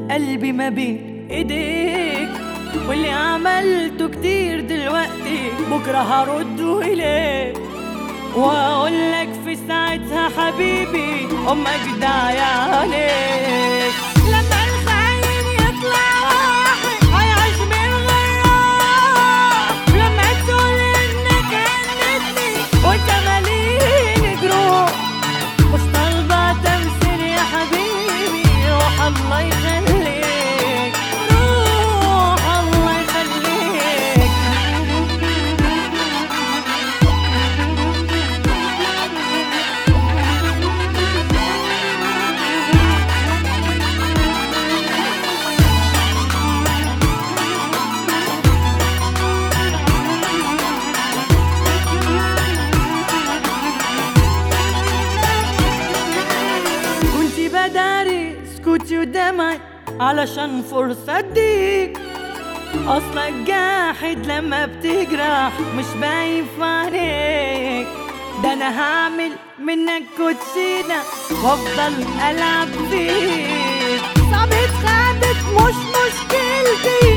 قلبي ما بين ايديك واللي عملته كتير دلوقتي بكره هرده اليك واقول لك في ساعتها حبيبي امك داعي عليك لما الخاين يطلع واحد هيعيش من غيره لما تقول انك هنتني وانت ماليني جروح مش طالبة تمثيل يا حبيبي روح الله يخليك روح الله يخليك كنت بداري سكوتي ودمعي علشان فرصة اديك اصلك جاحد لما بتجرح مش باين في عليك ده انا هعمل منك كوتشينة وافضل العب فيك صعب اتخابت مش مشكلتي